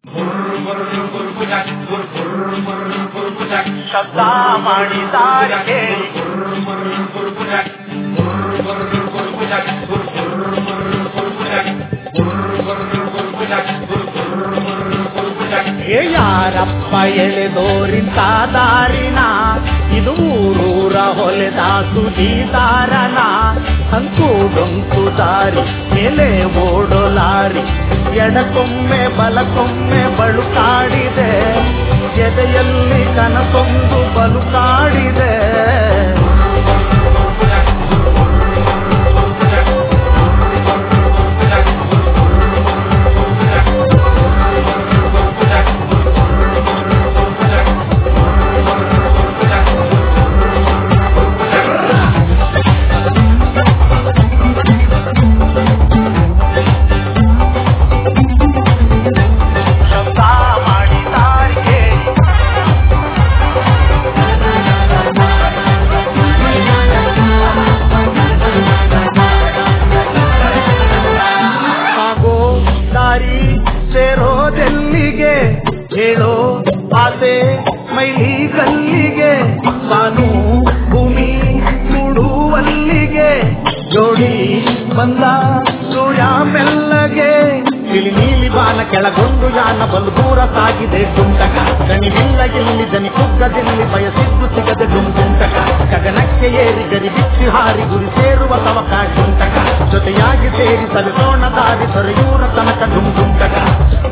ಶಬ್ದ ಮಾಡಿದ್ದಾರೆ ಕೇಳಿ ಏ ಯಾರಪ್ಪ ಎಳೆದೋರಿಂತ ದಾರಿನ ಇದು ಊರೂರ ಹೊಲೆದ ಸುದೀದಾರನ ಅಂಕು ಡೊಂಕು ದಾರಿ ಮೇಲೆ ಓಡೋ ಲಾರಿ ಎಡಕೊಮ್ಮೆ ಬಲಕೊಮ್ಮೆ ಬಳುಕಾಡಿದೆ ಎದೆಯಲ್ಲಿ ಕನಸೊಂದು ಬಲುಕಾಡಿದೆ ಶಬ್ದ ಮಾಡಿದ್ದಾರೆ ಕೇಳಿ ಆಗೋ ದಾರಿ ಸೇರೋದೆಲ್ಲಿಗೆ ಹೇಳೋ ಆಸೆ ಮೈಲಿ ಕಲ್ಲಿಗೆ ತಾನು ಭೂಮಿ ಕೂಡುವಲ್ಲಿಗೆ ಜೋಡಿ ಬಂದ ಸೂರ್ಯ ಮೆಲ್ಲಗೆ ಇಳಿ ನೀಲಿ ಬಾನ ಕೆಳಗೊಂಡು ಯಾನ ಬಲು ದೂರ ಸಾಗಿದೆ ಗುಂಟಕ ದನಿವಿಲ್ಲ ಇಲ್ಲಿ ದನಿ ಕುಗ್ಗದಿಲ್ಲಿ ಬಯಸಿದ್ದು ಸಿಗದೆ ದುಂಗುಂಟಕ ಗಗನಕ್ಕೆ ಏರಿ ಗರಿ ಬಿಚ್ಚಿ ಹಾರಿ ಗುರಿ ಸೇರುವ ತವಕ ಗುಂಟಕ ಜೊತೆಯಾಗಿ ಸೇರಿ ಸಲಿಸೋಣ ದಾರಿ ಸೊರೆಯೂರ ತನಕ ಡುಂಗುಂಟಕ